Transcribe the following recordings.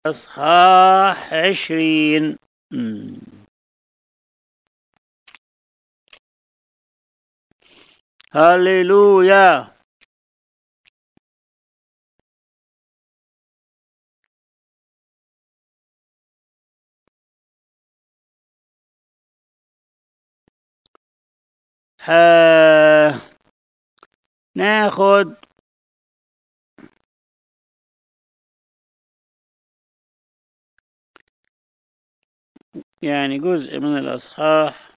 أصحاح عشرين هللويا ها ناخد يعني جزء من الأصحاح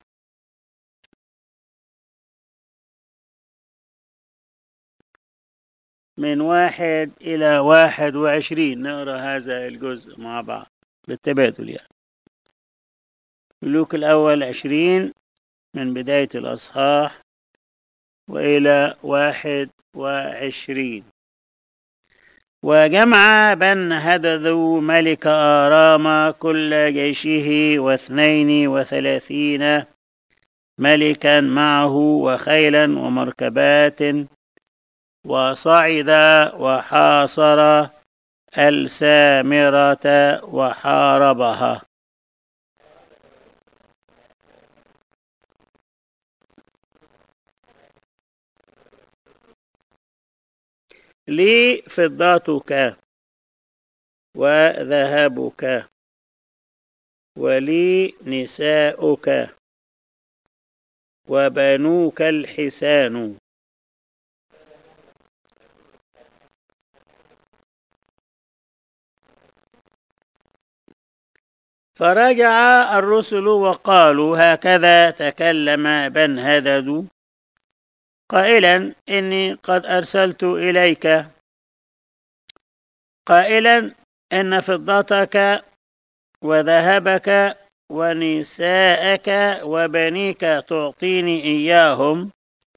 من واحد إلى واحد وعشرين نقرأ هذا الجزء مع بعض بالتبادل يعني ملوك الأول عشرين من بداية الأصحاح وإلى واحد وعشرين وجمع بن هدذو ملك آرام كل جيشه واثنين وثلاثين ملكا معه وخيلا ومركبات وصعد وحاصر السامرة وحاربها لي فضتك وذهبك ولي نساؤك وبنوك الحسان فرجع الرسل وقالوا هكذا تكلم بن هدد قائلا إني قد أرسلت إليك قائلا إن فضتك وذهبك ونساءك وبنيك تعطيني إياهم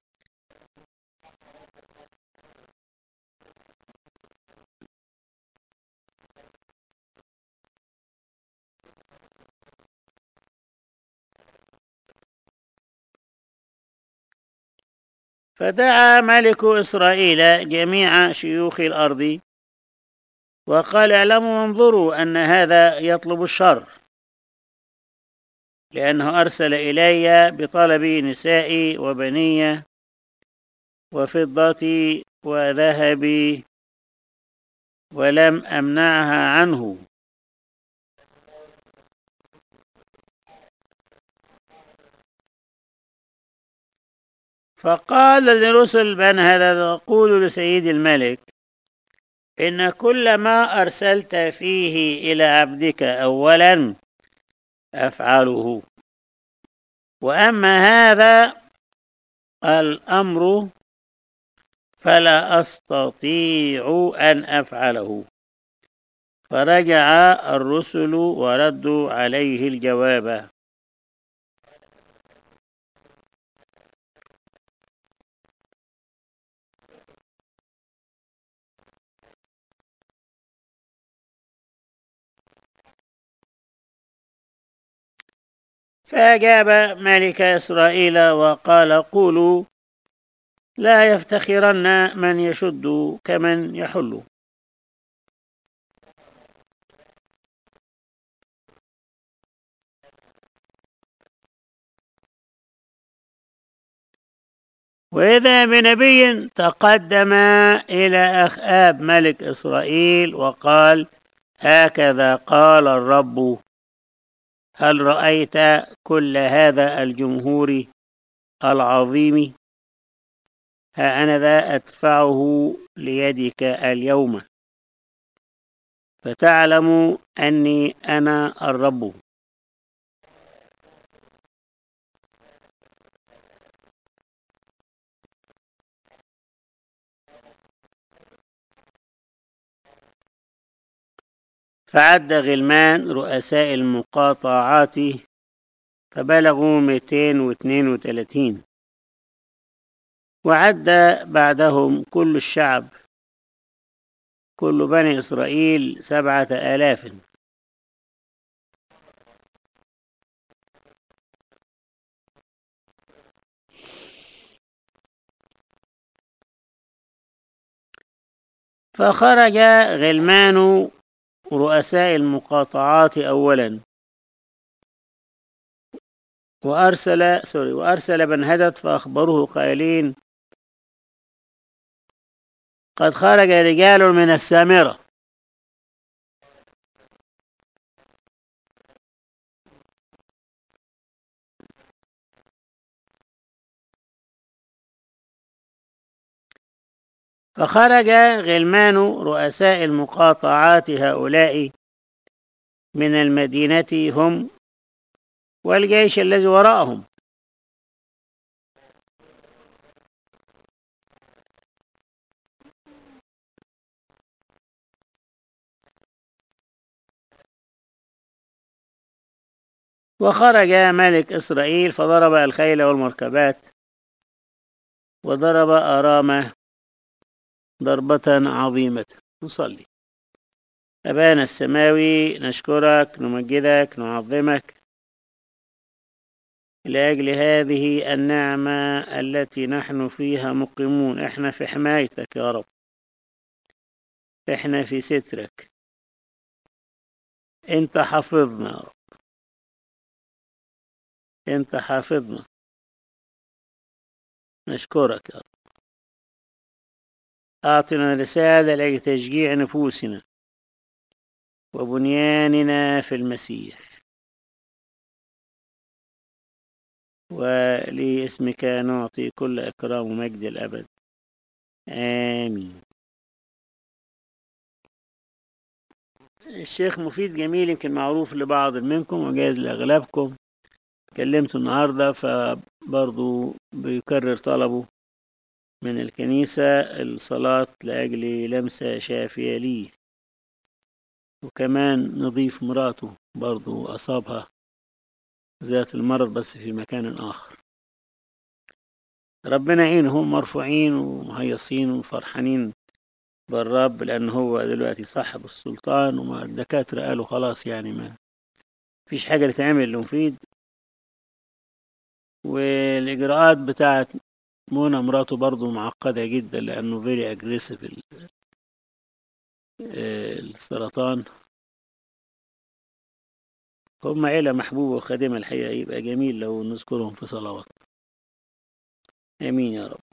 فدعا ملك إسرائيل جميع شيوخ الأرض وقال اعلموا وانظروا أن هذا يطلب الشر لأنه أرسل إلي بطلب نسائي وبني وفضتي وذهبي ولم أمنعها عنه فقال لرسل بن هذا قولوا لسيد الملك إن كل ما أرسلت فيه إلى عبدك أولا أفعله وأما هذا الأمر فلا أستطيع أن أفعله فرجع الرسل وردوا عليه الجواب فأجاب ملك إسرائيل وقال قولوا لا يفتخرن من يشد كمن يحل وإذا بنبي تقدم إلى أخآب ملك إسرائيل وقال هكذا قال الرب هل رأيت كل هذا الجمهور العظيم ها أنا ذا أدفعه ليدك اليوم فتعلم أني أنا الرب فعد غلمان رؤساء المقاطعات فبلغوا 232 وعد بعدهم كل الشعب كل بني إسرائيل سبعة آلاف فخرج غلمان رؤساء المقاطعات أولا وأرسل سوري وأرسل بن هدد فأخبروه قائلين قد خرج رجال من السامرة فخرج غلمان رؤساء المقاطعات هؤلاء من المدينة هم والجيش الذي وراءهم وخرج ملك إسرائيل فضرب الخيل والمركبات وضرب أرامة ضربة عظيمة نصلي أبانا السماوي نشكرك نمجدك نعظمك لأجل هذه النعمة التي نحن فيها مقيمون احنا في حمايتك يا رب احنا في سترك انت حافظنا يا رب انت حافظنا نشكرك يا رب أعطنا رسالة لأجل تشجيع نفوسنا وبنياننا في المسيح ولاسمك نعطي كل إكرام ومجد الأبد آمين الشيخ مفيد جميل يمكن معروف لبعض منكم وجايز لأغلبكم كلمته النهاردة فبرضو بيكرر طلبه من الكنيسة الصلاة لأجل لمسة شافية ليه وكمان نضيف مراته برضو أصابها ذات المرض بس في مكان آخر ربنا يعينهم مرفوعين ومهيصين وفرحانين بالرب لأن هو دلوقتي صاحب السلطان وما الدكاترة قالوا خلاص يعني ما فيش حاجة تتعمل لمفيد والإجراءات بتاعت منى مراته برضو معقدة جدا لأنه فيري أجريسيف السرطان هم عيلة محبوبة وخادمة الحقيقة يبقى جميل لو نذكرهم في صلوات آمين يا رب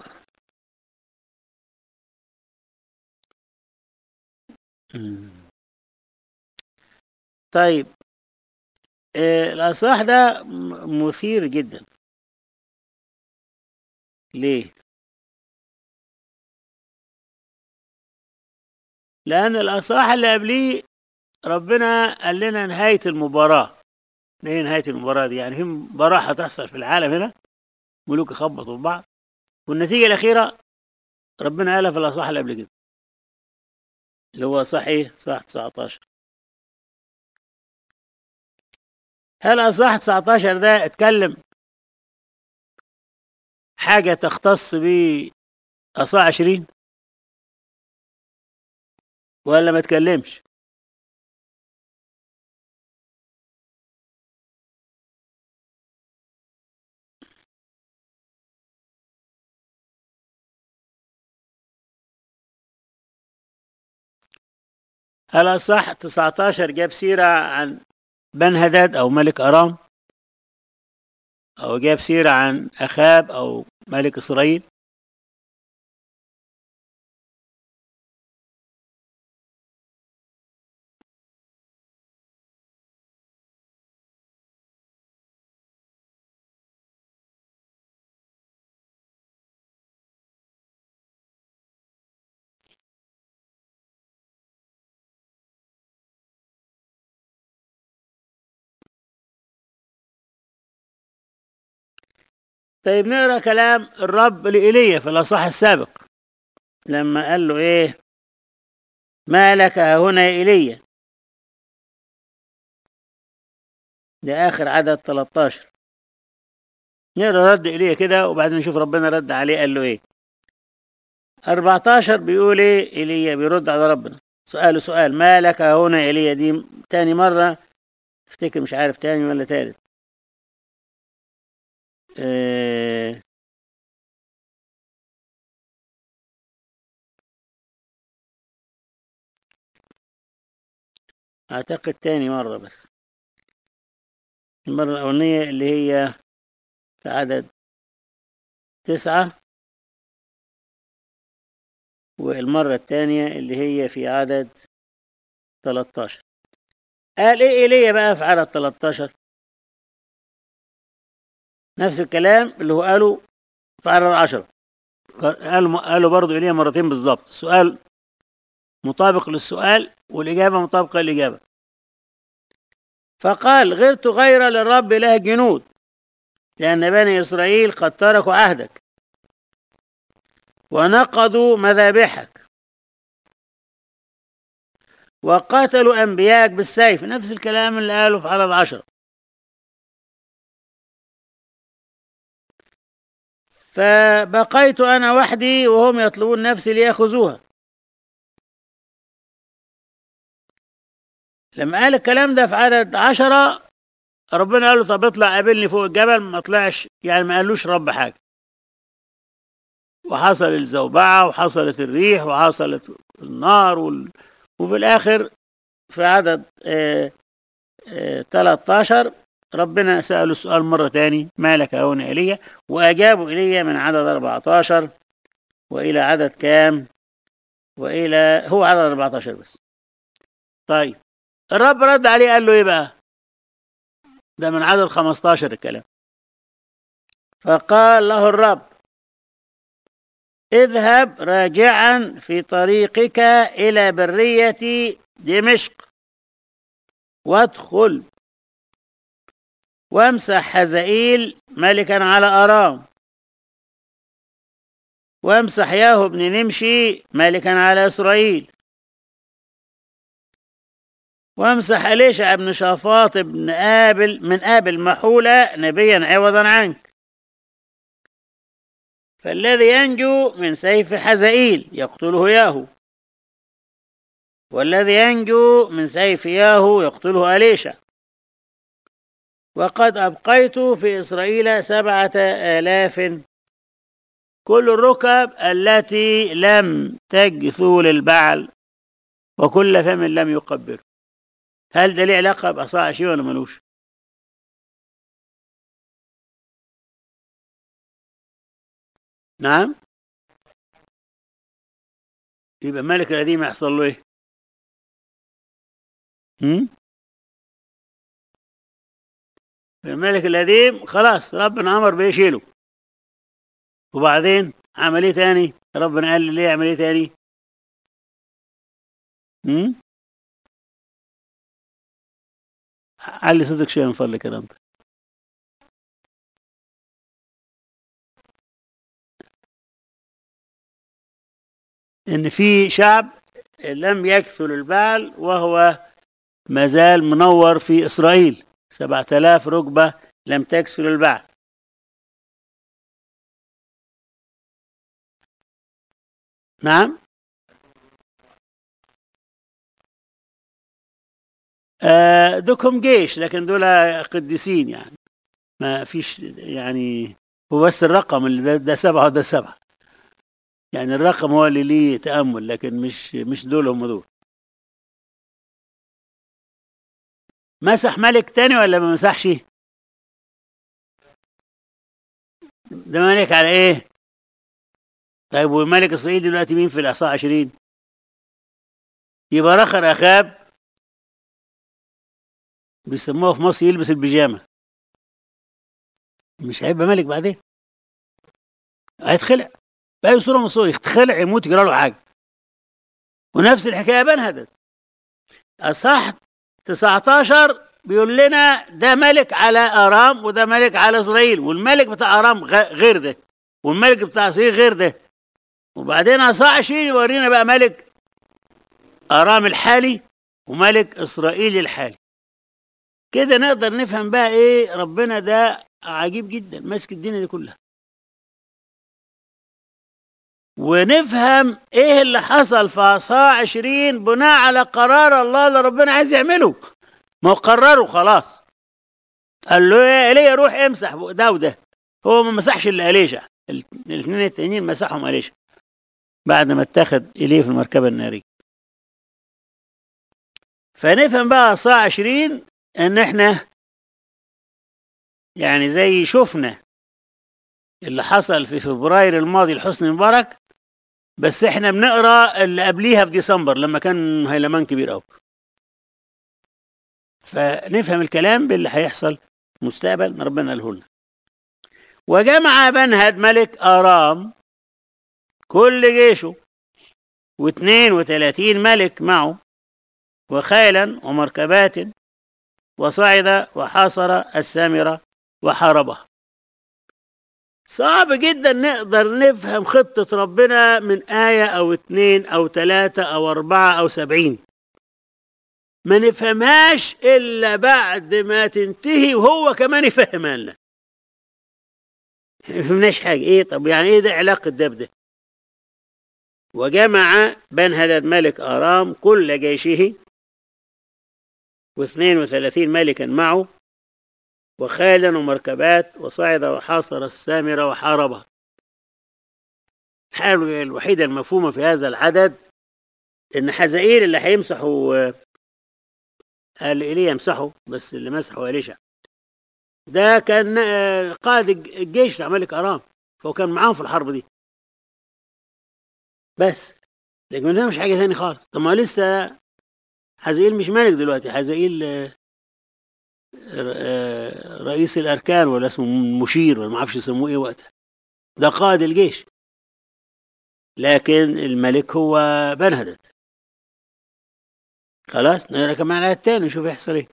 طيب الأصح ده مثير جدا ليه لأن الأصح اللي قبليه ربنا قال لنا نهاية المباراة ايه نهاية المباراة دي يعني في مباراة هتحصل في العالم هنا ملوك يخبطوا في بعض والنتيجة الأخيرة ربنا قالها في الأصح اللي قبل كده اللي هو صح ايه صح 19 هل أصح 19 ده اتكلم حاجة تختص بأصح 20 ولا ما تكلمش هل أصح 19 جاب سيرة عن بن هداد أو ملك أرام أو جاب سيرة عن أخاب أو ملك إسرائيل طيب نقرا كلام الرب لإيليا في الأصح السابق لما قال له إيه ما لك هنا يا إيليا ده آخر عدد 13 نقرا رد إيليا كده وبعدين نشوف ربنا رد عليه قال له إيه 14 بيقول إيه إيليا بيرد على ربنا سؤاله سؤال ما لك هنا يا إيليا دي تاني مرة افتكر مش عارف تاني ولا تالت آه أعتقد تاني مرة بس المرة الأولانية اللي هي في عدد تسعة والمرة الثانية اللي هي في عدد 13 قال ايه ايليا بقى في عدد 13 نفس الكلام اللي هو قاله في عدد 10 قالوا قالوا برضه ايليا مرتين بالظبط السؤال مطابق للسؤال والإجابة مطابقة للإجابة فقال غرت غير للرب إله الجنود لأن بني إسرائيل قد تركوا عهدك ونقضوا مذابحك وقتلوا أنبياءك بالسيف نفس الكلام اللي قاله في عدد عشر فبقيت أنا وحدي وهم يطلبون نفسي ليأخذوها لما قال الكلام ده في عدد عشرة ربنا قال له طب اطلع قابلني فوق الجبل ما طلعش يعني ما قالوش رب حاجة وحصل الزوبعة وحصلت الريح وحصلت النار وال... وفي الآخر في عدد اه اه 13 ربنا سأله السؤال مرة تاني ما لك هون إيليا وأجابوا إيليا من عدد 14 وإلى عدد كام وإلى هو عدد 14 بس طيب الرب رد عليه قال له ايه بقى ده من عدد 15 الكلام فقال له الرب اذهب راجعا في طريقك الى بريه دمشق وادخل وامسح حزائيل ملكا على ارام وامسح ياهو بن نمشي ملكا على اسرائيل وامسح أليشع بن شافاط بن آبل من آبل محولة نبيا عوضا عنك فالذي ينجو من سيف حزائيل يقتله ياهو والذي ينجو من سيف ياهو يقتله أليشع وقد أبقيت في إسرائيل سبعة آلاف كل الركب التي لم تجثو للبعل وكل فم لم يقبله هل ده ليه علاقة بأصاع شيء ولا ملوش؟ نعم يبقى الملك القديم يحصل له ايه؟ هم؟ الملك القديم خلاص ربنا امر بيشيله وبعدين عمل ايه تاني؟ ربنا قال ليه عمل ايه تاني؟ هم؟ علي صوتك شويه من فضلك كده انت ان في شعب لم يكثل البال وهو ما زال منور في اسرائيل سبعة آلاف ركبة لم تكسر البعل نعم آه دوكم جيش لكن دول قديسين يعني ما فيش يعني هو بس الرقم اللي ده, ده سبعة وده سبعة يعني الرقم هو اللي ليه تأمل لكن مش مش دول هم دول مسح ملك تاني ولا ما مسحش ده ملك على ايه طيب وملك اسرائيل دلوقتي مين في الاحصاء 20 يبقى رخر اخاب بيسموها في مصر يلبس البيجامه مش هيبقى ملك بعدين هيتخلع بأي صورة من الصور يتخلع يموت يجرى له حاجة ونفس الحكاية بنهدت أصح 19 بيقول لنا ده ملك على أرام وده ملك على إسرائيل والملك بتاع أرام غير ده والملك بتاع إسرائيل غير ده وبعدين أصح 20 يورينا بقى ملك أرام الحالي وملك إسرائيل الحالي كده نقدر نفهم بقى ايه ربنا ده عجيب جدا ماسك الدنيا دي كلها ونفهم ايه اللي حصل في اصحاح 20 بناء على قرار الله اللي ربنا عايز يعمله ما هو قرره خلاص قال له يا ايليا روح امسح ده وده هو ما مسحش الا اليشع الاثنين التانيين مسحهم اليشع بعد ما اتخذ اليه في المركبه الناريه فنفهم بقى صاع 20 ان احنا يعني زي شفنا اللي حصل في فبراير الماضي لحسني مبارك بس احنا بنقرا اللي قبليها في ديسمبر لما كان هيلمان كبير قوي فنفهم الكلام باللي هيحصل مستقبل ربنا قاله لنا وجمع بنهد ملك ارام كل جيشه واثنين وثلاثين ملك معه وخيلا ومركبات وصعد وحاصر السامرة وحاربها صعب جدا نقدر نفهم خطة ربنا من آية أو اتنين أو تلاتة أو أربعة أو سبعين ما نفهمهاش إلا بعد ما تنتهي وهو كمان يفهمها لنا ما فهمناش حاجة إيه طب يعني إيه ده علاقة ده بده وجمع بن هدد ملك آرام كل جيشه واثنين وثلاثين ملكا معه وخالا ومركبات وصعد وحاصر السامرة وحاربها الحاجة الوحيدة المفهومة في هذا العدد إن حزائيل اللي هيمسحوا قال إيليا يمسحه بس اللي مسحه إليشع ده كان قائد الجيش بتاع ملك أرام فهو كان معاهم في الحرب دي بس لكن ده مش حاجة ثانية خالص طب ما لسه حزائيل مش ملك دلوقتي حزائيل رئيس الاركان ولا اسمه مشير ولا ما اعرفش يسموه ايه وقتها ده قائد الجيش لكن الملك هو بنهدت خلاص نقرا كمان الآية التاني نشوف يحصل ايه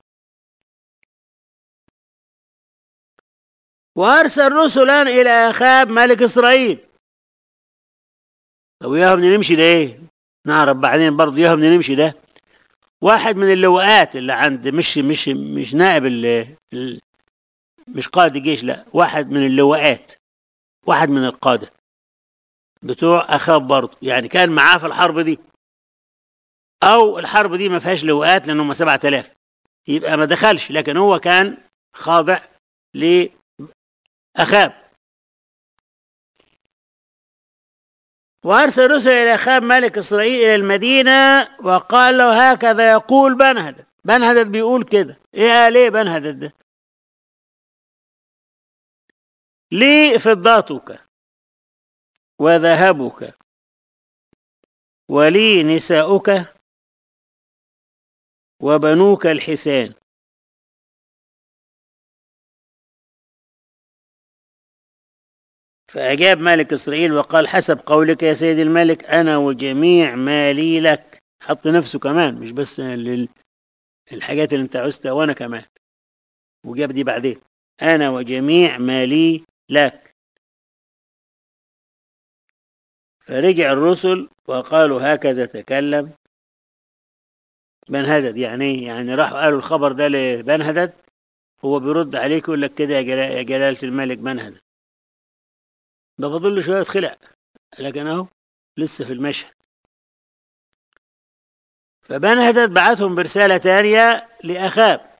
وارسل رسلا الى اخاب ملك اسرائيل طب ياهم نمشي ده ايه نعرف بعدين برضه ياهم نمشي ده واحد من اللواءات اللي عند مش مش مش نائب ال مش قائد الجيش لا واحد من اللواءات واحد من القادة بتوع أخاب برضه يعني كان معاه في الحرب دي أو الحرب دي ما فيهاش لواءات لأن هم 7000 يبقى ما دخلش لكن هو كان خاضع لأخاب وأرسل رسل إلى أخاب ملك إسرائيل إلى المدينة وقال له هكذا يقول بنهدد بنهدد بيقول كده إيه قال إيه بنهدد ده لي فضتك وذهبك ولي نساؤك وبنوك الحسان فأجاب ملك إسرائيل وقال حسب قولك يا سيدي الملك أنا وجميع مالي لك حط نفسه كمان مش بس الحاجات اللي انت عوزتها وأنا كمان وجاب دي بعدين أنا وجميع مالي لك فرجع الرسل وقالوا هكذا تكلم بن هدد يعني يعني راحوا قالوا الخبر ده لبن هدد هو بيرد عليك يقول لك كده يا جلالة الملك بن هدد ده فاضل له شويه خلع لكن اهو لسه في المشهد فبنهدت بعتهم برسالة تانية لأخاب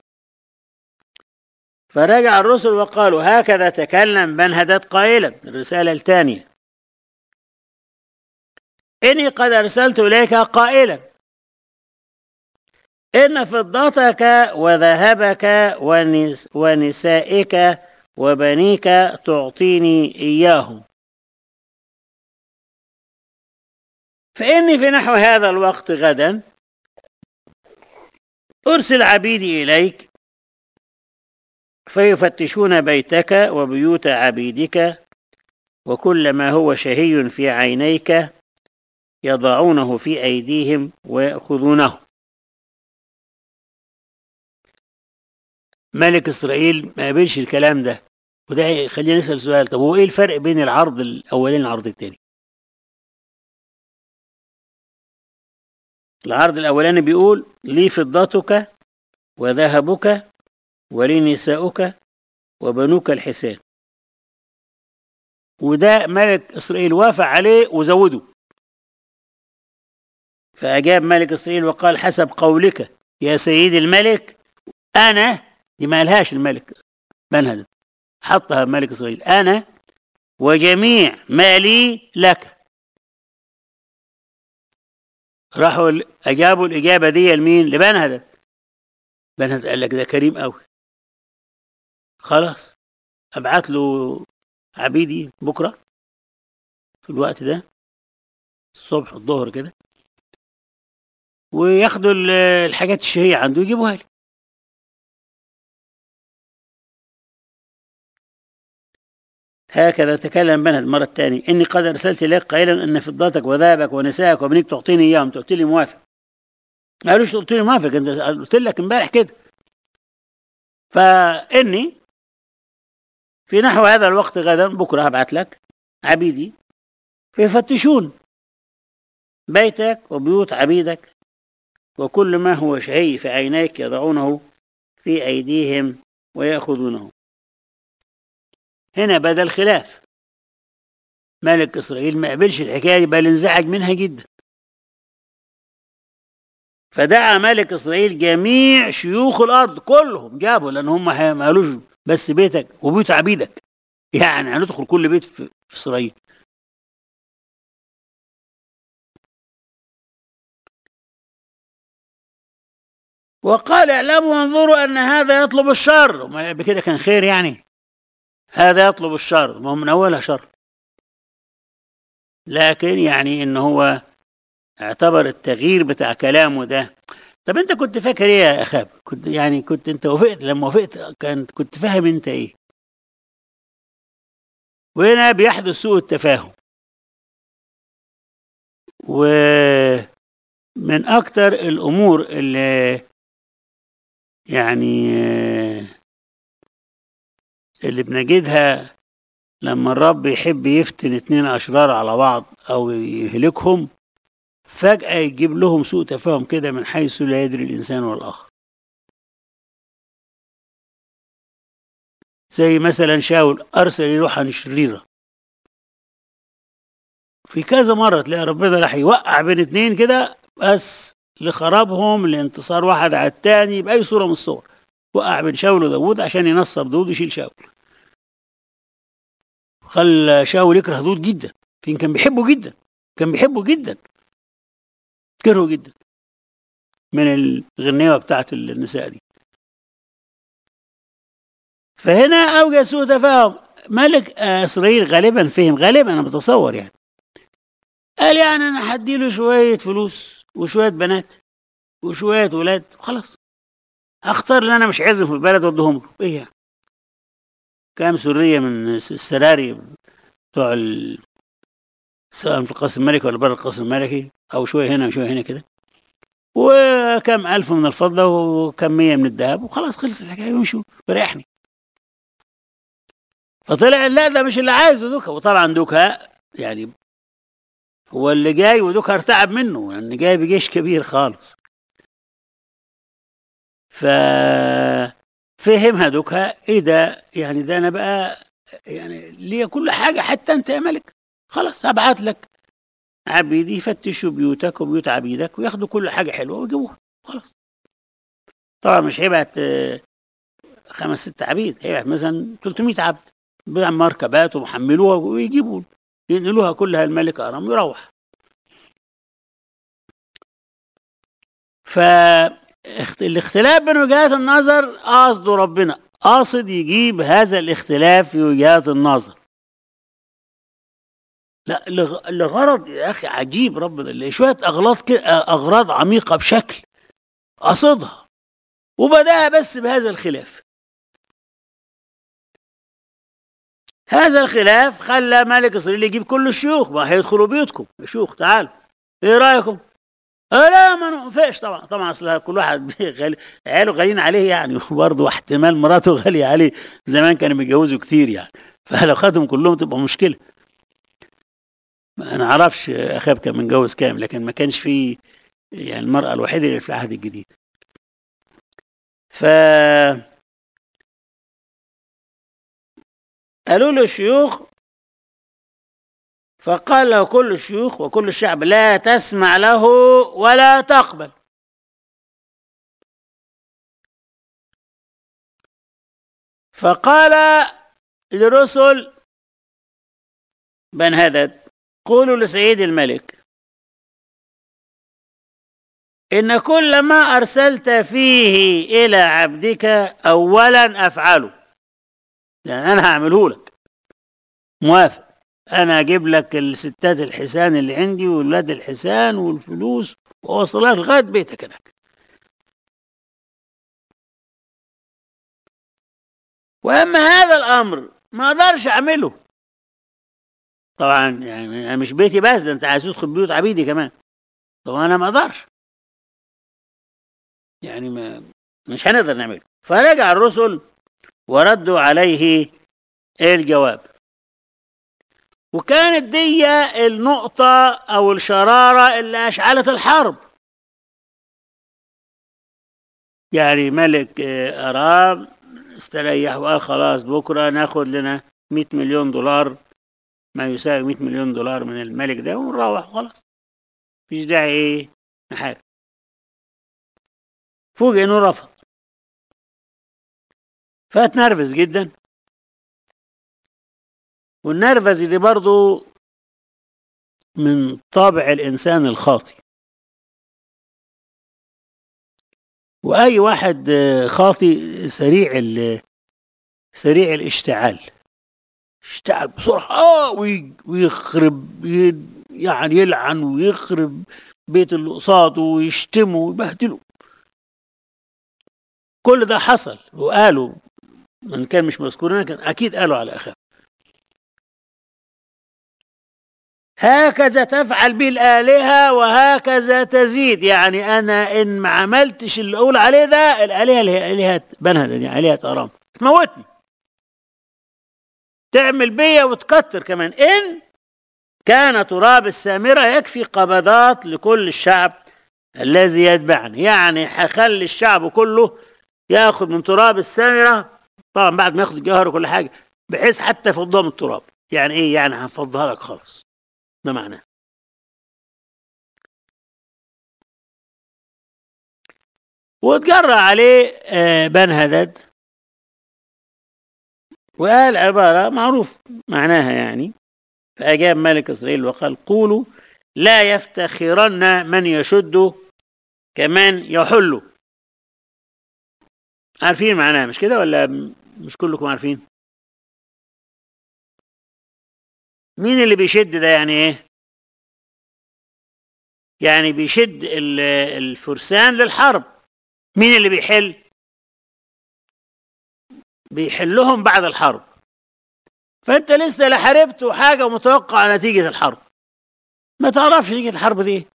فرجع الرسل وقالوا هكذا تكلم بنهدت قائلا الرسالة الثانية إني قد أرسلت إليك قائلا إن فضتك وذهبك ونس ونسائك وبنيك تعطيني إياهم فإني في نحو هذا الوقت غدا أرسل عبيدي إليك فيفتشون بيتك وبيوت عبيدك وكل ما هو شهي في عينيك يضعونه في أيديهم ويأخذونه ملك إسرائيل ما قبلش الكلام ده وده خلينا نسأل سؤال طب هو إيه الفرق بين العرض الأولاني والعرض الثاني العرض الأولاني بيقول لي فضتك وذهبك ولي نساؤك وبنوك الحسان وده ملك إسرائيل وافق عليه وزوده فأجاب ملك إسرائيل وقال حسب قولك يا سيدي الملك أنا دي ما قالهاش الملك بنهدد حطها ملك إسرائيل أنا وجميع مالي لك راحوا ال- اجابوا الاجابه دي لمين لبنهدد بنهدد قال لك ده كريم قوي خلاص ابعت له عبيدي بكره في الوقت ده الصبح الظهر كده وياخدوا ال- الحاجات الشهية عنده يجيبوها لي هكذا تكلم بنها المرة الثانية إني قد أرسلت إليك قائلا أن فضتك وذهبك ونسائك وبنيك تعطيني إياهم تقول لي موافق ما قالوش قلت لي موافق أنت قلت لك امبارح كده فإني في نحو هذا الوقت غدا بكرة هبعت لك عبيدي فيفتشون بيتك وبيوت عبيدك وكل ما هو شيء في عينيك يضعونه في أيديهم ويأخذونه هنا بدا الخلاف ملك إسرائيل ما قبلش الحكاية دي بل انزعج منها جدا فدعا ملك إسرائيل جميع شيوخ الأرض كلهم جابوا لأن هم ما قالوش بس بيتك وبيوت عبيدك يعني هندخل كل بيت في في إسرائيل وقال اعلموا وانظروا ان هذا يطلب الشر ما بكده كان خير يعني هذا يطلب الشر ما هو من اولها شر لكن يعني ان هو اعتبر التغيير بتاع كلامه ده طب انت كنت فاكر ايه يا اخاب كنت يعني كنت انت وافقت لما وافقت كانت كنت فاهم انت ايه وهنا بيحدث سوء التفاهم ومن اكتر الامور اللي يعني آه، اللي بنجدها لما الرب يحب يفتن اتنين اشرار على بعض او يهلكهم فجأة يجيب لهم سوء تفاهم كده من حيث لا يدري الانسان والاخر زي مثلا شاول ارسل روحا شريرة في كذا مرة تلاقي ربنا راح يوقع بين اتنين كده بس لخرابهم لانتصار واحد على التاني بأي صورة من الصور وقع بين شاول وداود عشان ينصب داود ويشيل شاول خلى شاول يكره داود جدا فين كان بيحبه جدا كان بيحبه جدا كرهه جدا من الغنيوة بتاعت النساء دي فهنا أوجد سوء تفاهم ملك آه، إسرائيل غالبا فهم غالبا أنا بتصور يعني قال يعني أنا هديله شوية فلوس وشوية بنات وشوية ولاد وخلاص اختار اللي انا مش عايزه في البلد واديهم له ايه يعني كام سريه من الس- السراري بتوع ال... سواء في القصر الملكي ولا بره القصر الملكي او شويه هنا وشويه هنا كده وكم الف من الفضه وكم مية من الذهب وخلاص خلص الحكايه ويمشوا وريحني فطلع لا ده مش اللي عايزه دوكا وطبعا دوكا يعني هو اللي جاي ودوكا ارتعب منه لان جاي بجيش كبير خالص ففهمها دوكها ايه ده يعني ده انا بقى يعني ليا كل حاجه حتى انت يا ملك خلاص هبعت لك عبيدي يفتشوا بيوتك وبيوت عبيدك وياخدوا كل حاجه حلوه ويجيبوها خلاص طبعا مش هيبعت آه، خمس ست عبيد هيبعت مثلا 300 عبد بمركبات ومحملوها ويجيبوا ينقلوها كلها الملك ارام ويروح ف اخت- الاختلاف بين وجهات النظر قصده ربنا قاصد يجيب هذا الاختلاف في وجهات النظر لا لغ- لغرض يا اخي عجيب ربنا اللي شويه اغلاط كده اغراض عميقه بشكل قصدها وبداها بس بهذا الخلاف هذا الخلاف خلى ملك اسرائيل يجيب كل الشيوخ ما هيدخلوا بيوتكم يا شيوخ تعالوا ايه رايكم آه لا ما نوافقش طبعا طبعا اصل كل واحد غالي عياله غاليين عليه يعني وبرضه احتمال مراته غالية عليه زمان كانوا بيتجوزوا كتير يعني فلو خدهم كلهم تبقى مشكلة انا اعرفش اخاب كان متجوز كام لكن ما كانش فيه يعني المرأة الوحيدة اللي في العهد الجديد ف قالوا له الشيوخ فقال له كل الشيوخ وكل الشعب لا تسمع له ولا تقبل فقال لرسل بن هدد قولوا لسيد الملك إن كل ما أرسلت فيه إلى عبدك أولا أفعله يعني أنا هعمله لك موافق أنا أجيب لك الستات الحسان اللي عندي والولاد الحسان والفلوس وأوصلك لغاية بيتك هناك وأما هذا الأمر ما أقدرش أعمله طبعا يعني مش بيتي بس ده أنت عايز تدخل بيوت عبيدي كمان طبعا أنا ما أقدرش يعني ما مش هنقدر نعمله فرجع الرسل وردوا عليه الجواب وكانت دي النقطة أو الشرارة اللي أشعلت الحرب يعني ملك أرام استريح وقال خلاص بكرة ناخد لنا 100 مليون دولار ما يساوي 100 مليون دولار من الملك ده ونروح خلاص مفيش داعي ايه نحارب فوجئ انه رفض فاتنرفز جدا والنرفز دي برضو من طابع الإنسان الخاطي وأي واحد خاطي سريع سريع الاشتعال اشتعل بسرعة آه ويخرب يعني يلعن ويخرب بيت اللي قصاده ويشتمه ويبهدله كل ده حصل وقالوا من كان مش مذكور كان أكيد قالوا على آخر هكذا تفعل به الآلهة وهكذا تزيد يعني أنا إن ما عملتش اللي أقول عليه ده الآلهة اللي هي آلهة بنهدن يعني آلهة أرام تموتني تعمل بيا وتكتر كمان إن كان تراب السامرة يكفي قبضات لكل الشعب الذي يتبعني يعني هخلي الشعب كله ياخد من تراب السامرة طبعا بعد ما ياخد الجوهر وكل حاجة بحيث حتى يفضها من التراب يعني ايه يعني هنفضها لك خالص ده معناه واتجرى عليه بن هدد وقال عبارة معروف معناها يعني فأجاب ملك إسرائيل وقال قولوا لا يفتخرن من يشد كمان يحل عارفين معناها مش كده ولا مش كلكم عارفين مين اللي بيشد ده يعني ايه يعني بيشد الفرسان للحرب مين اللي بيحل بيحلهم بعد الحرب فانت لسه لا حاربت حاجه ومتوقع نتيجه الحرب ما تعرفش نتيجه الحرب دي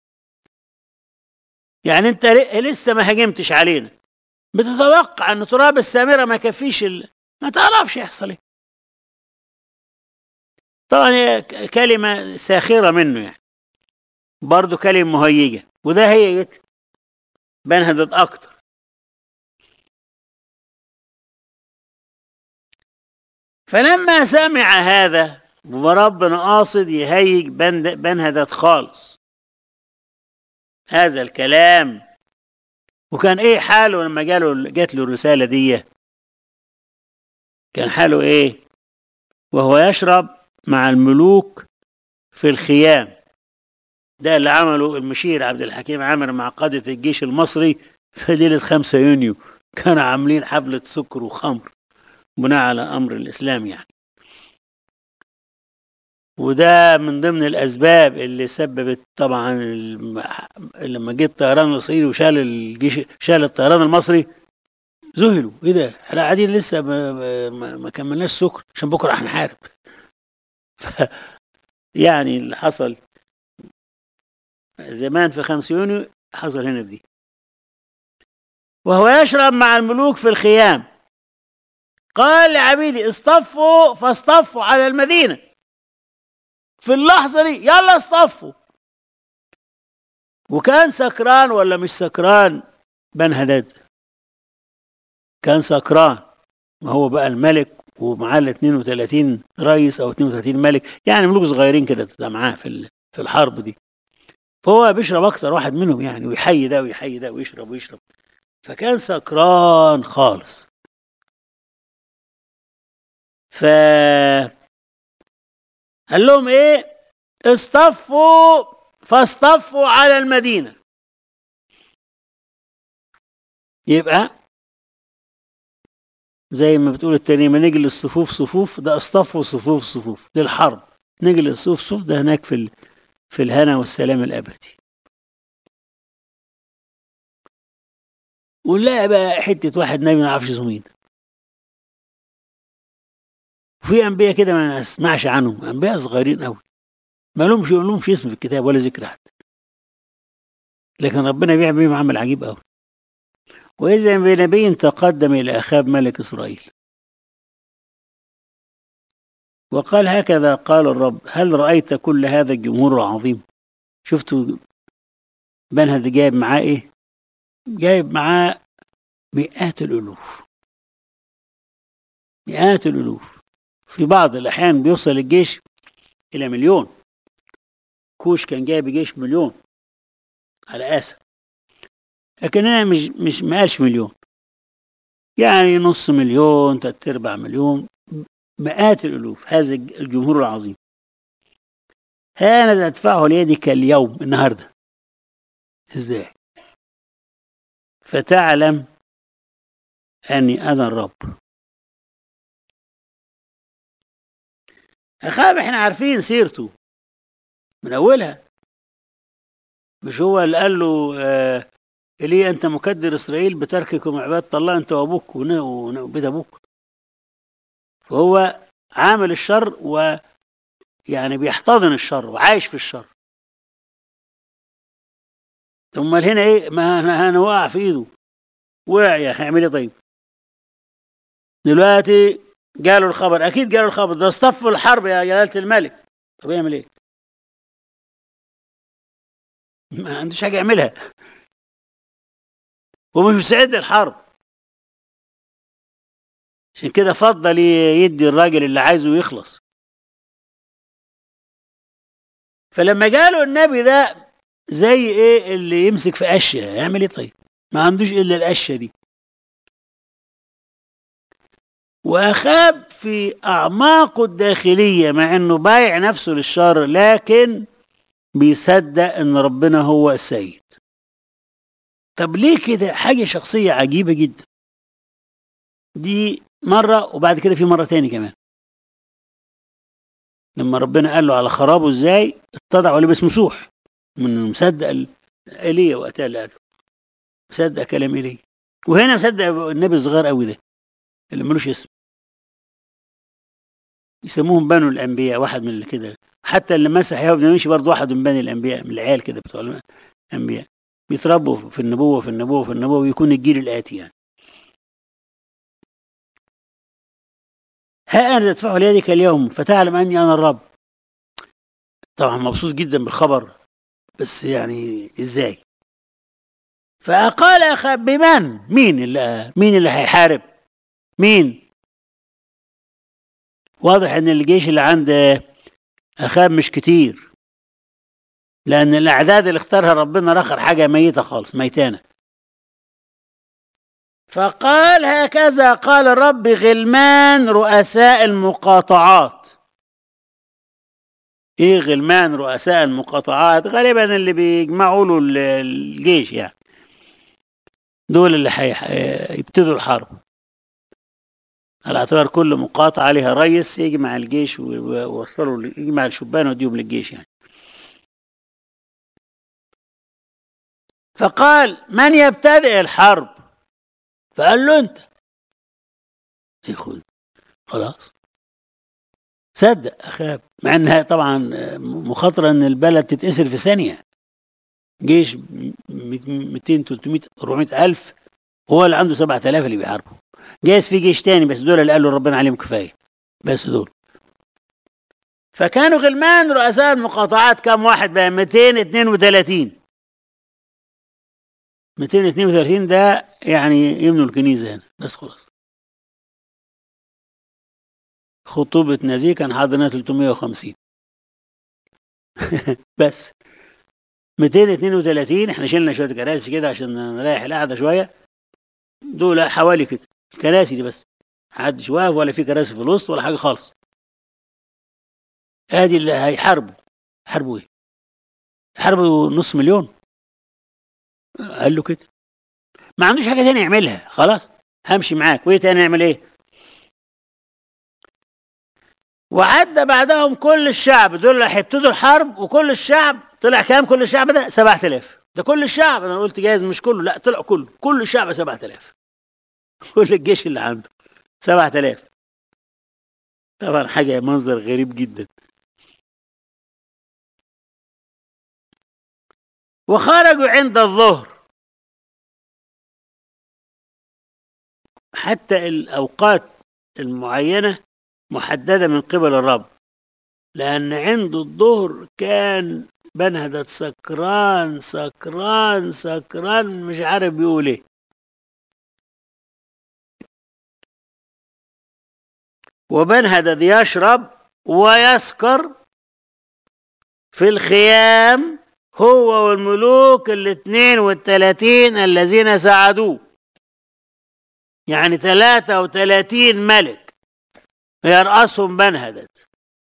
يعني انت لسه ما هاجمتش علينا بتتوقع ان تراب السامره ما يكفيش ال... ما تعرفش يحصل ايه طبعا هي كلمة ساخرة منه يعني برضه كلمة مهيجة وده هي بنهدت أكتر فلما سمع هذا وربنا قاصد يهيج بنهدت خالص هذا الكلام وكان ايه حاله لما جاله جات له الرسالة دي كان حاله ايه وهو يشرب مع الملوك في الخيام ده اللي عمله المشير عبد الحكيم عامر مع قادة الجيش المصري في ليلة 5 يونيو كانوا عاملين حفلة سكر وخمر بناء على أمر الإسلام يعني وده من ضمن الأسباب اللي سببت طبعا لما جه الطيران الإسرائيلي وشال الجيش شال الطيران المصري ذهلوا ايه ده احنا قاعدين لسه ما, ما, ما كملناش سكر عشان بكره هنحارب ف يعني اللي حصل زمان في 5 يونيو حصل هنا في دي وهو يشرب مع الملوك في الخيام قال لعبيدي اصطفوا فاصطفوا على المدينة في اللحظة دي يلا اصطفوا وكان سكران ولا مش سكران بن هداد كان سكران ما هو بقى الملك ومعاه ال 32 رئيس او 32 ملك يعني ملوك صغيرين كده معاه في في الحرب دي فهو بيشرب اكتر واحد منهم يعني ويحيي ده ويحيي ده ويشرب ويشرب فكان سكران خالص ف قال لهم ايه اصطفوا فاصطفوا على المدينه يبقى زي ما بتقول التاني نيجي للصفوف صفوف ده اصطفوا صفوف صفوف دي الحرب نيجي للصفوف صفوف ده هناك في ال... في الهنا والسلام الابدي ونلاقي بقى حته واحد نبي ما نعرفش اسمه مين وفي انبياء كده ما نسمعش عنهم انبياء صغيرين قوي ما لهمش لهمش اسم في الكتاب ولا ذكر حتى لكن ربنا بيعمل بيهم عمل عجيب قوي وإذا بنبي تقدم إلى أخاب ملك إسرائيل وقال هكذا قال الرب هل رأيت كل هذا الجمهور العظيم شفتوا بنهد جايب معاه إيه جايب معاه مئات الألوف مئات الألوف في بعض الأحيان بيوصل الجيش إلى مليون كوش كان جايب جيش مليون على آسف لكن هنا مش مش ما قالش مليون يعني نص مليون تلات ارباع مليون مئات الالوف هذا الجمهور العظيم انا ادفعه ليدك اليوم النهارده ازاي فتعلم اني انا الرب اخاب احنا عارفين سيرته من اولها مش هو اللي قال له آه إلي أنت مكدر إسرائيل بترككم عبادة الله أنت وأبوك وبيت أبوك فهو عامل الشر و يعني بيحتضن الشر وعايش في الشر ثم هنا ايه ما انا وقع في ايده وقع يا هيعمل ايه طيب دلوقتي جاله الخبر اكيد جاله الخبر ده اصطفوا الحرب يا جلاله الملك طب يعمل ايه ما عندوش حاجه يعملها ومش مستعد للحرب عشان كده فضل يدي الراجل اللي عايزه يخلص فلما جاله النبي ده زي ايه اللي يمسك في قشه يعمل ايه طيب ما عندوش الا القشه دي واخاب في اعماقه الداخليه مع انه بايع نفسه للشر لكن بيصدق ان ربنا هو السيد طب ليه كده حاجه شخصيه عجيبه جدا دي مره وبعد كده في مره تاني كمان لما ربنا قال له على خرابه ازاي اتضع ولبس مسوح من مصدق ايليا وقتها اللي قاله مصدق كلام ايليا وهنا مصدق النبي الصغير قوي ده اللي ملوش اسم يسموهم بنو الانبياء واحد من اللي كده حتى اللي مسح يهوب مشي برضه واحد من بني الانبياء من العيال كده بتوع الانبياء بيتربوا في النبوه في النبوه في النبوه ويكون الجيل الاتي يعني ها انا ادفع ليدك اليوم فتعلم اني انا الرب طبعا مبسوط جدا بالخبر بس يعني ازاي فقال اخاب بمن مين اللي مين اللي هيحارب مين واضح ان الجيش اللي عند اخاب مش كتير لان الاعداد اللي اختارها ربنا رخر حاجه ميته خالص ميتانه فقال هكذا قال الرب غلمان رؤساء المقاطعات ايه غلمان رؤساء المقاطعات غالبا اللي بيجمعوا له الجيش يعني دول اللي هيبتدوا الحرب على اعتبار كل مقاطعة عليها ريس يجمع الجيش ويوصلوا يجمع الشبان ويديهم للجيش يعني فقال من يبتدئ الحرب فقال له انت ياخد خلاص صدق اخاب مع انها طبعا مخاطره ان البلد تتأسر في ثانيه جيش 200 300 400 الف هو اللي عنده 7000 اللي بيحاربوا جايز في جيش تاني بس دول اللي قالوا ربنا عليهم كفايه بس دول فكانوا غلمان رؤساء المقاطعات كم واحد بقى 232 232 ده يعني يبنوا الكنيسه هنا بس خلاص خطوبة نزيه كان حاضرنا 350 بس 232 احنا شلنا شويه كراسي كده عشان نريح القعده شويه دول حوالي كده الكراسي دي بس محدش واقف ولا في كراسي في الوسط ولا حاجه خالص ادي اللي هيحاربوا حاربوا ايه؟ حاربوا نص مليون قال له كده ما عندوش حاجه تانية يعملها خلاص همشي معاك وايه تاني نعمل ايه وعدى بعدهم كل الشعب دول اللي هيبتدوا الحرب وكل الشعب طلع كام كل الشعب ده 7000 ده كل الشعب انا قلت جايز مش كله لا طلع كله كل الشعب 7000 كل الجيش اللي عنده 7000 طبعا حاجه منظر غريب جدا وخرجوا عند الظهر حتى الأوقات المعينة محددة من قبل الرب لأن عند الظهر كان بنهدت سكران سكران سكران مش عارف بيقول ايه وبنهدد يشرب ويسكر في الخيام هو والملوك الاثنين والثلاثين الذين ساعدوه يعني ثلاثة وثلاثين ملك يرأسهم بنهدت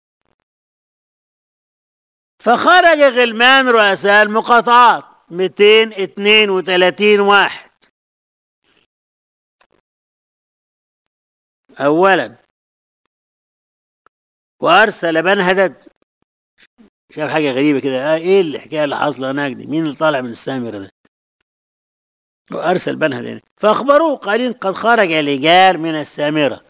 فخرج غلمان رؤساء المقاطعات 232 واحد أولا وأرسل بنهدد شاف حاجة غريبة كده آه إيه الحكاية اللي حاصلة هناك دي مين اللي طالع من السامرة ده وأرسل بنهدد يعني. فأخبروه قالين قد خرج رجال من السامرة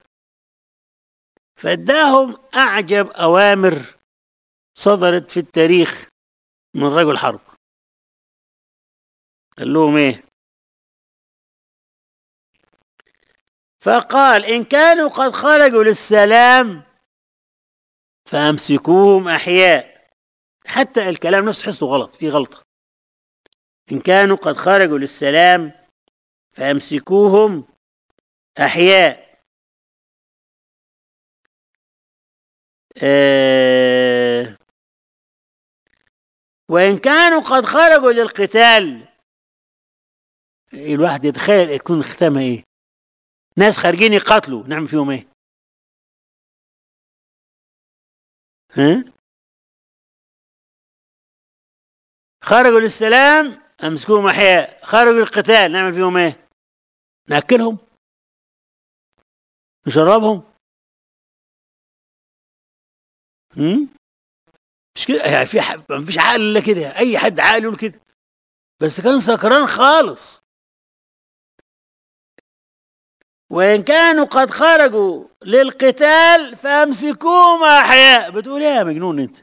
فاداهم أعجب أوامر صدرت في التاريخ من رجل حرب قال لهم ايه فقال ان كانوا قد خرجوا للسلام فامسكوهم احياء حتى الكلام نفسه تحسه غلط في غلطه ان كانوا قد خرجوا للسلام فامسكوهم احياء آه وإن كانوا قد خرجوا للقتال الواحد يتخيل تكون ختامها إيه ناس خارجين يقاتلوا نعمل فيهم إيه ها خرجوا للسلام أمسكوهم أحياء خرجوا للقتال نعمل فيهم إيه نأكلهم نشربهم هم؟ مش كده يعني في ح... ما فيش عقل الا كده اي حد عاقل يقول كده بس كان سكران خالص وان كانوا قد خرجوا للقتال فامسكوهم احياء بتقول ايه يا مجنون انت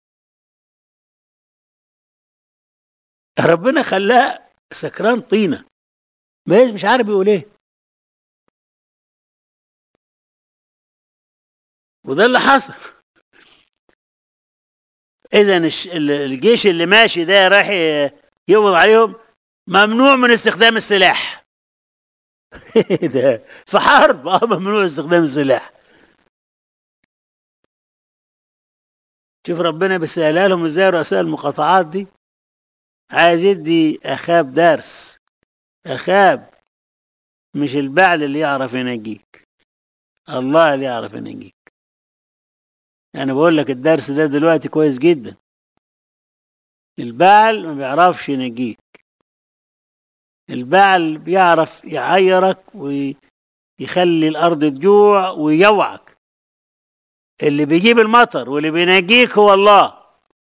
ربنا خلاه سكران طينه بس مش عارف يقول ايه وده اللي حصل اذا الجيش اللي ماشي ده رايح يقبض عليهم ممنوع من استخدام السلاح ده في حرب اه ممنوع استخدام السلاح شوف ربنا بيسهلها لهم ازاي رؤساء المقاطعات دي عايز يدي اخاب درس اخاب مش البعل اللي يعرف ينجيك الله اللي يعرف ينجيك انا بقول لك الدرس ده دلوقتي كويس جدا البعل ما بيعرفش ينجيك البعل بيعرف يعيرك ويخلي الارض تجوع ويجوعك اللي بيجيب المطر واللي بينجيك هو الله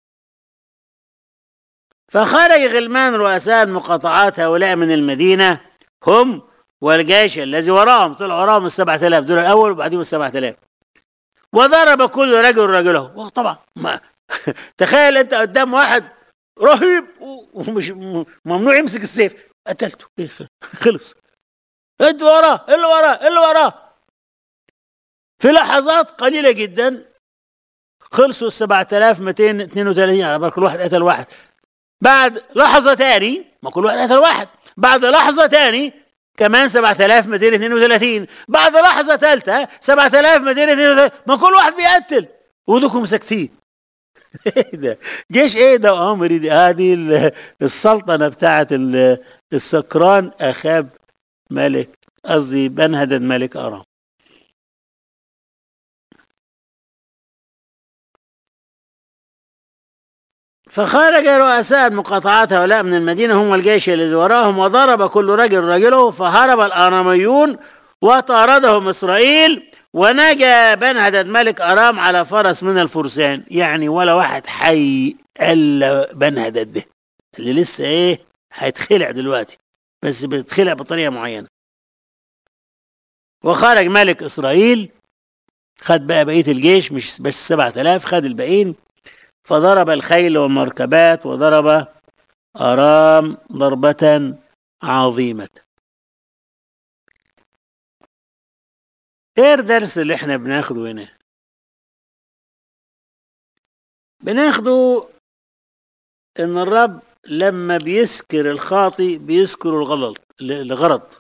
فخرج غلمان رؤساء المقاطعات هؤلاء من المدينة هم والجيش الذي وراهم طلع وراهم السبعة آلاف دول الأول وبعدين السبعة آلاف وضرب كل رجل رجله طبعا ما تخيل انت قدام واحد رهيب ومش ممنوع يمسك السيف قتلته خلص انت وراه اللي وراه اللي وراه في لحظات قليلة جدا خلصوا ال 7232 على كل واحد قتل واحد بعد لحظة تاني ما كل واحد قتل واحد بعد لحظة تاني كمان 7232 بعد لحظة ثالثة 7232 ما كل واحد بيقتل ودوكم ساكتين ده جيش ايه ده امري دي هذه السلطنة بتاعت السكران اخاب ملك قصدي بنهدد ملك ارام فخرج رؤساء المقاطعات هؤلاء من المدينة هم الجيش الذي وراهم وضرب كل رجل رجله فهرب الآراميون وطاردهم إسرائيل ونجا بن هدد ملك أرام على فرس من الفرسان يعني ولا واحد حي إلا بن هدد ده اللي لسه إيه هيتخلع دلوقتي بس بيتخلع بطريقة معينة وخرج ملك إسرائيل خد بقى بقية الجيش مش بس سبعة آلاف خد الباقيين فضرب الخيل والمركبات وضرب أرام ضربة عظيمة ايه الدرس اللي احنا بناخده هنا بناخده ان الرب لما بيسكر الخاطي بيسكر الغلط لغرض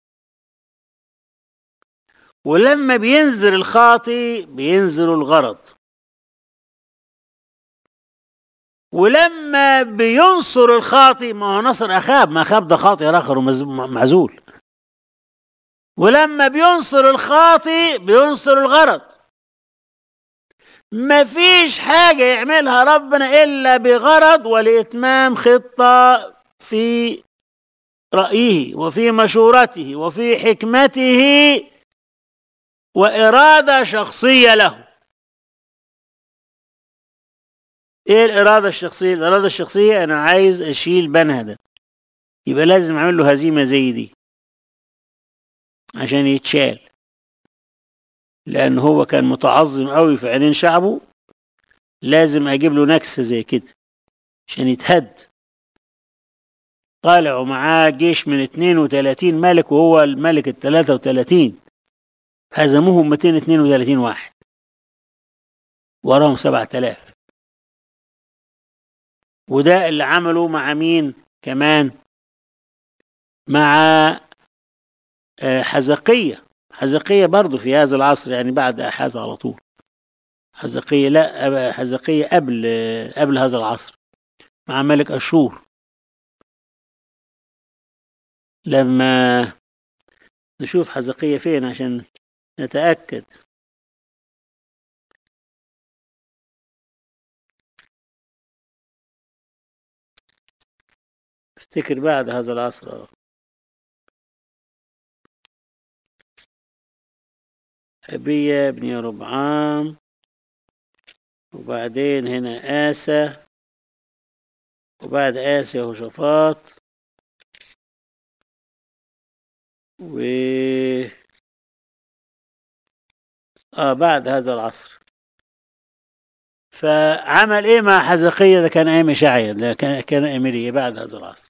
ولما بينزل الخاطي بينزل الغرض ولما بينصر الخاطي ما هو نصر اخاب ما اخاب ده خاطي اخر ومعزول ولما بينصر الخاطي بينصر الغرض ما فيش حاجة يعملها ربنا إلا بغرض ولإتمام خطة في رأيه وفي مشورته وفي حكمته وإرادة شخصية له ايه الإرادة الشخصية؟ الإرادة الشخصية أنا عايز أشيل بنها ده يبقى لازم أعمل له هزيمة زي دي عشان يتشال لأن هو كان متعظم قوي في عينين شعبه لازم أجيب له نكسة زي كده عشان يتهد طالع ومعاه جيش من 32 ملك وهو الملك ال 33 هزموهم 232 واحد وراهم 7000 وده اللي عمله مع مين كمان مع حزقية حزقية برضو في هذا العصر يعني بعد أحاز على طول حزقية لا حزقية قبل قبل هذا العصر مع ملك أشور لما نشوف حزقية فين عشان نتأكد افتكر بعد هذا العصر أبية بن يربعام وبعدين هنا آسى وبعد آسى يهوشافاط و آه بعد هذا العصر فعمل ايه مع حزقية ده كان ايام شعيا ده كان كان ايميليا بعد هذا العصر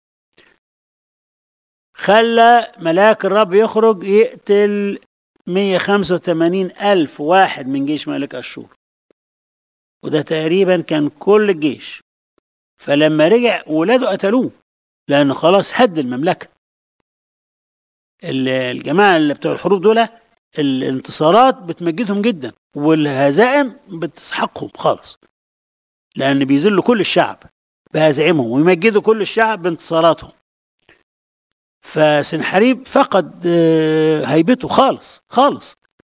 خلى ملاك الرب يخرج يقتل 185 ألف واحد من جيش ملك أشور وده تقريبا كان كل الجيش فلما رجع ولاده قتلوه لأنه خلاص هد المملكة الجماعة اللي بتوع الحروب دول الانتصارات بتمجدهم جدا والهزائم بتسحقهم خالص لأن بيذلوا كل الشعب بهزائمهم ويمجدوا كل الشعب بانتصاراتهم فسنحريب فقد هيبته خالص خالص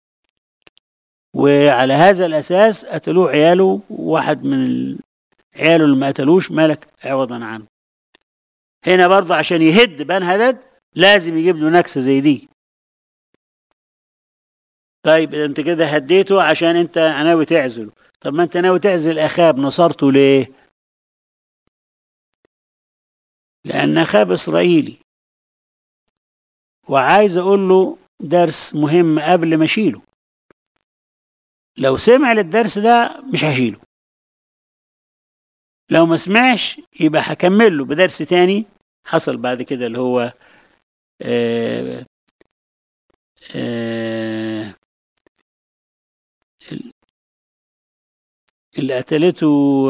وعلى هذا الأساس قتلوه عياله واحد من عياله اللي ما قتلوش ملك عوضا عنه هنا برضه عشان يهد بن هدد لازم يجيب له نكسة زي دي طيب انت كده هديته عشان انت ناوي تعزله طب ما انت ناوي تعزل اخاب نصرته ليه لان اخاب اسرائيلي وعايز اقول له درس مهم قبل ما اشيله لو سمع للدرس ده مش هشيله لو ما سمعش يبقى هكمل له بدرس تاني حصل بعد كده اللي هو آآ آآ اللي قتلته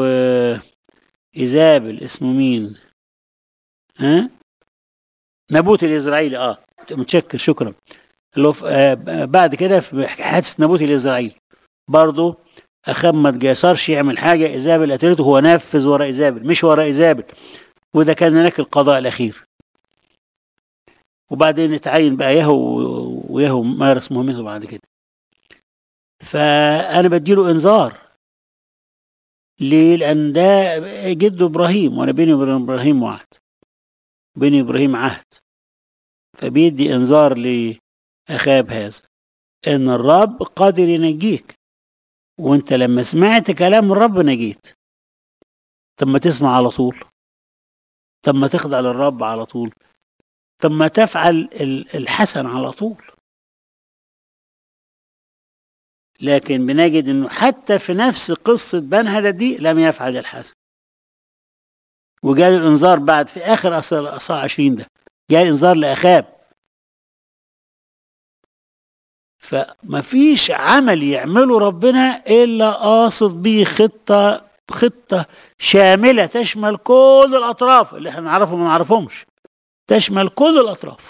إيزابل اسمه مين ها نابوت الإسرائيلي اه متشكر شكرا اللي آه بعد كده في حادثة نابوت الإسرائيلي برضه أخاب ما تجاسرش يعمل حاجة إيزابل قتلته هو نفذ ورا إيزابل مش ورا إيزابل وده كان هناك القضاء الأخير وبعدين اتعين بقى يهو ويهو مارس مهمته بعد كده فأنا بديله إنذار ليه لان ده جد ابراهيم وانا بيني وبين ابراهيم وعد بيني وابراهيم عهد فبيدي انذار لاخاب هذا ان الرب قادر ينجيك وانت لما سمعت كلام الرب نجيت طب ما تسمع على طول طب ما تخضع للرب على طول طب ما تفعل الحسن على طول لكن بنجد انه حتى في نفس قصة بنهدة دي لم يفعل الحسن وجاء الانذار بعد في اخر اصحاح 20 ده جاء الانذار لاخاب فما فيش عمل يعمله ربنا الا قاصد بيه خطه خطه شامله تشمل كل الاطراف اللي احنا نعرفهم ما نعرفهمش تشمل كل الاطراف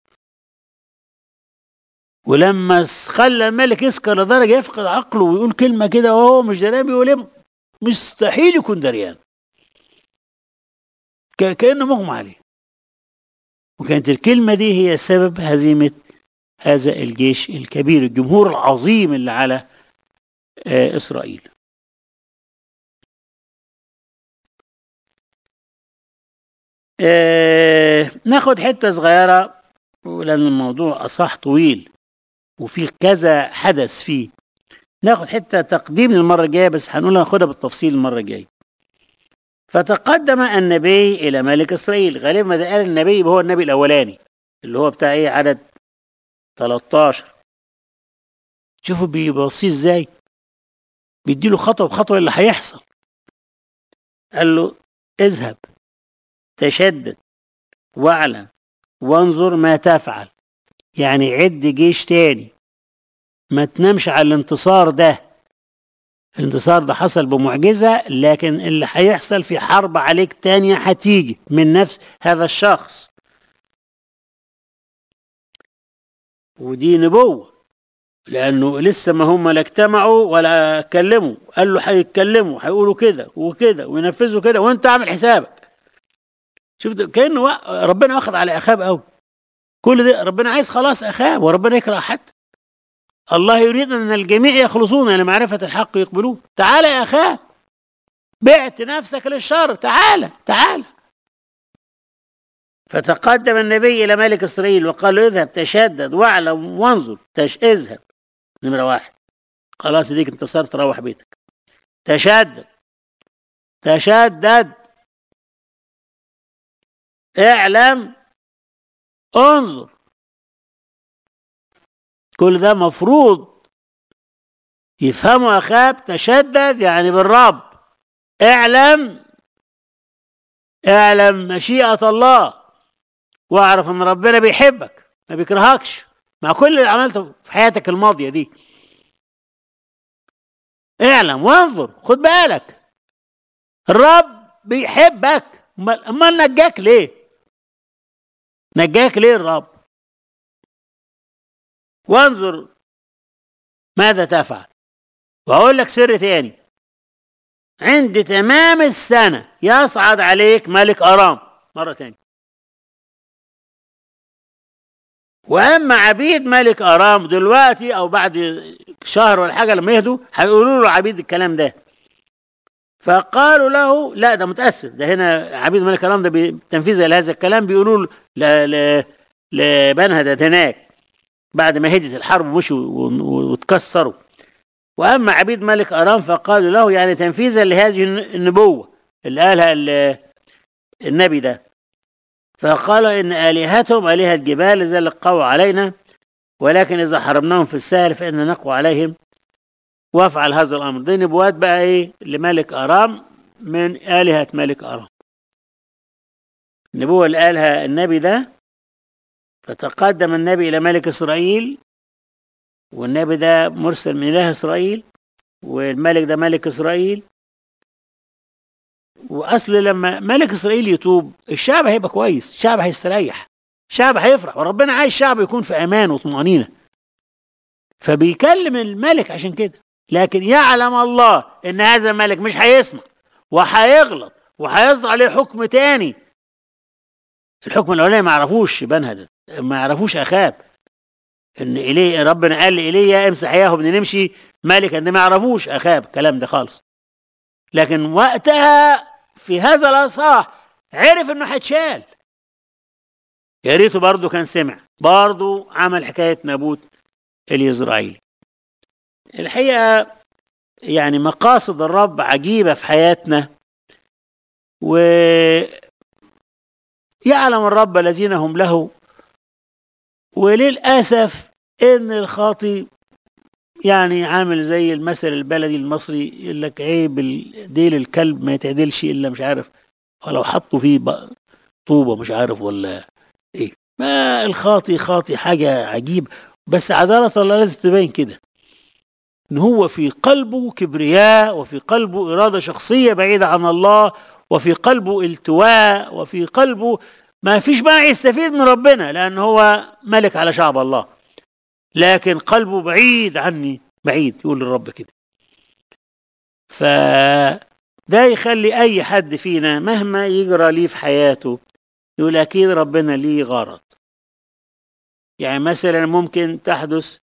ولما خلى الملك يسكر لدرجه يفقد عقله ويقول كلمه كده وهو مش دريان بيقول مستحيل يكون دريان كانه مغمى عليه وكانت الكلمه دي هي سبب هزيمه هذا الجيش الكبير الجمهور العظيم اللي على إسرائيل ناخد حتة صغيرة لأن الموضوع أصح طويل وفي كذا حدث فيه ناخد حتة تقديم للمرة الجاية بس هنقولها ناخدها بالتفصيل المرة الجاية فتقدم النبي إلى ملك إسرائيل غالبا ده قال النبي هو النبي الأولاني اللي هو بتاع إيه عدد 13 شوفوا بيبصيه ازاي بيديله خطوه بخطوه اللي هيحصل قال له اذهب تشدد واعلن وانظر ما تفعل يعني عد جيش تاني ما تنامش على الانتصار ده الانتصار ده حصل بمعجزة لكن اللي هيحصل في حرب عليك تانية هتيجي من نفس هذا الشخص ودي نبوة لأنه لسه ما هم لا اجتمعوا ولا اتكلموا قال له هيتكلموا هيقولوا كده وكده وينفذوا كده وانت عامل حسابك شفت كأنه ربنا واخد على أخاب قوي كل ده ربنا عايز خلاص أخاب وربنا يكره حد الله يريد أن الجميع يخلصون لمعرفة الحق يقبلون تعالى يا أخاب بعت نفسك للشر تعالى تعالى فتقدم النبي إلى ملك إسرائيل وقال له اذهب تشدد واعلم وانظر تش اذهب نمرة واحد خلاص ديك انتصرت روح بيتك تشدد تشدد اعلم انظر كل ده مفروض يفهموا أخاب تشدد يعني بالرب اعلم اعلم مشيئة الله واعرف ان ربنا بيحبك ما بيكرهكش مع كل اللي عملته في حياتك الماضية دي اعلم وانظر خد بالك الرب بيحبك امال نجاك ليه نجاك ليه الرب وانظر ماذا تفعل واقول لك سر تاني عند تمام السنة يصعد عليك ملك أرام مرة تاني واما عبيد ملك ارام دلوقتي او بعد شهر ولا حاجه لما يهدوا هيقولوا له عبيد الكلام ده فقالوا له لا ده متاسف ده هنا عبيد ملك ارام ده تنفيذا لهذا الكلام بيقولوا ل لبنهدد هناك بعد ما هدت الحرب ومشوا واتكسروا واما عبيد ملك ارام فقالوا له يعني تنفيذا لهذه النبوه اللي قالها النبي ده فقالوا إن آلهتهم آلهة جبال لذلك قووا علينا ولكن إذا حرمناهم في السهل فإن نقوى عليهم وافعل هذا الأمر دي نبوات بقى إيه لملك أرام من آلهة ملك أرام النبوة اللي قالها النبي ده فتقدم النبي إلى ملك إسرائيل والنبي ده مرسل من إله إسرائيل والملك ده ملك إسرائيل واصل لما ملك اسرائيل يتوب الشعب هيبقى كويس الشعب هيستريح الشعب هيفرح وربنا عايز الشعب يكون في امان وطمانينه فبيكلم الملك عشان كده لكن يعلم الله ان هذا الملك مش هيسمع وهيغلط وهيصدر عليه حكم تاني الحكم الاولاني ما يعرفوش بنهدد ما يعرفوش اخاب ان اليه ربنا قال لايليا امسح اياه ابن نمشي ملك ان ما يعرفوش اخاب الكلام ده خالص لكن وقتها في هذا الاصحاح عرف انه هيتشال يا ريته برضه كان سمع برضه عمل حكايه نابوت اليزرائيلي الحقيقه يعني مقاصد الرب عجيبه في حياتنا و يعلم الرب الذين هم له وللاسف ان الخاطي يعني عامل زي المثل البلدي المصري يقول لك عيب ديل الكلب ما يتعدلش الا مش عارف ولو حطوا فيه طوبه مش عارف ولا ايه ما الخاطي خاطي حاجه عجيب بس عداله الله لازم تبين كده ان هو في قلبه كبرياء وفي قلبه اراده شخصيه بعيده عن الله وفي قلبه التواء وفي قلبه ما فيش بقى يستفيد من ربنا لان هو ملك على شعب الله لكن قلبه بعيد عني بعيد يقول للرب كده ف ده يخلي اي حد فينا مهما يجرى ليه في حياته يقول اكيد ربنا ليه غرض يعني مثلا ممكن تحدث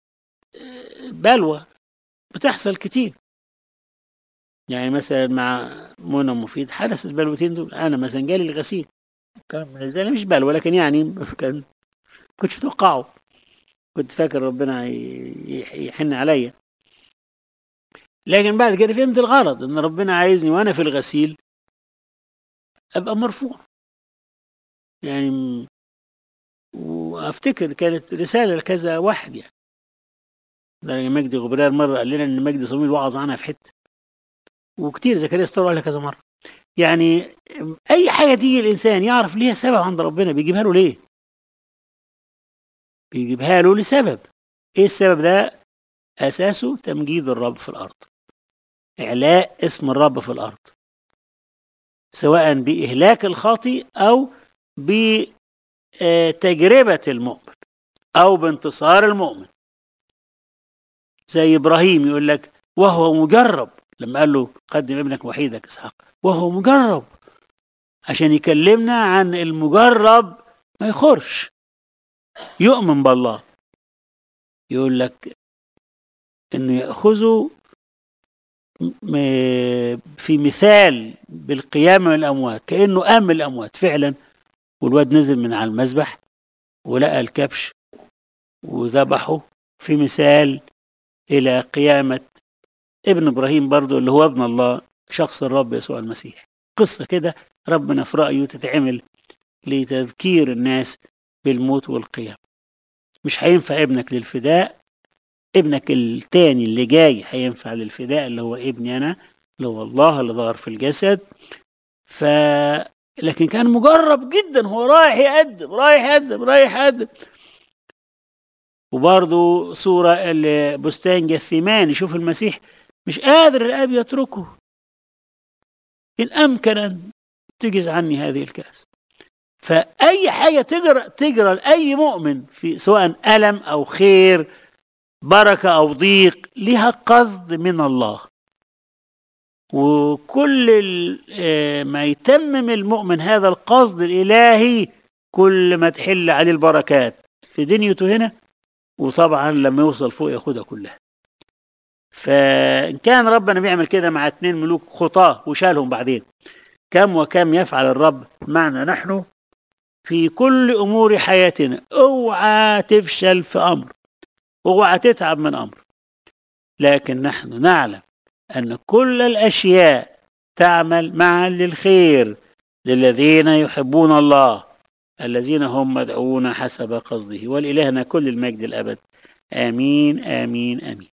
بلوى بتحصل كتير يعني مثلا مع منى مفيد حدثت البلوتين دول انا مثلا جالي الغسيل كان بالنسبه لي مش بلوى لكن يعني كان كنتش متوقعه كنت فاكر ربنا يحن عليا لكن بعد كده فهمت الغرض ان ربنا عايزني وانا في الغسيل ابقى مرفوع يعني وافتكر كانت رساله لكذا واحد يعني ده مجدي غبرير مره قال لنا ان مجدي صميل وعظ عنها في حته وكتير زكريا استور عليها كذا مره يعني اي حاجه تيجي الانسان يعرف ليها سبب عند ربنا بيجيبها له ليه بيجيبها له لسبب ايه السبب ده اساسه تمجيد الرب في الارض اعلاء اسم الرب في الارض سواء باهلاك الخاطي او بتجربه المؤمن او بانتصار المؤمن زي ابراهيم يقول لك وهو مجرب لما قال له قدم ابنك وحيدك اسحاق وهو مجرب عشان يكلمنا عن المجرب ما يخرش يؤمن بالله يقول لك انه ياخذه في مثال بالقيامة من الأموات كأنه قام من الأموات فعلا والواد نزل من على المذبح ولقى الكبش وذبحه في مثال إلى قيامة ابن إبراهيم برضو اللي هو ابن الله شخص الرب يسوع المسيح قصة كده ربنا في رأيه تتعمل لتذكير الناس بالموت والقيام مش هينفع ابنك للفداء ابنك التاني اللي جاي هينفع للفداء اللي هو ابني انا اللي هو الله اللي ظهر في الجسد ف لكن كان مجرب جدا هو رايح يقدم رايح يقدم رايح يقدم وبرضه صورة بستان جثيمان يشوف المسيح مش قادر الآب يتركه إن أمكن أن تجز عني هذه الكأس فأي حاجة تجرى تجرى لأي مؤمن في سواء ألم أو خير بركة أو ضيق لها قصد من الله وكل ما يتمم المؤمن هذا القصد الإلهي كل ما تحل عليه البركات في دنيته هنا وطبعا لما يوصل فوق ياخدها كلها فإن كان ربنا بيعمل كده مع اتنين ملوك خطاة وشالهم بعدين كم وكم يفعل الرب معنا نحن في كل أمور حياتنا اوعى تفشل في أمر اوعى تتعب من أمر لكن نحن نعلم أن كل الأشياء تعمل معا للخير للذين يحبون الله الذين هم مدعون حسب قصده ولإلهنا كل المجد الأبد آمين آمين آمين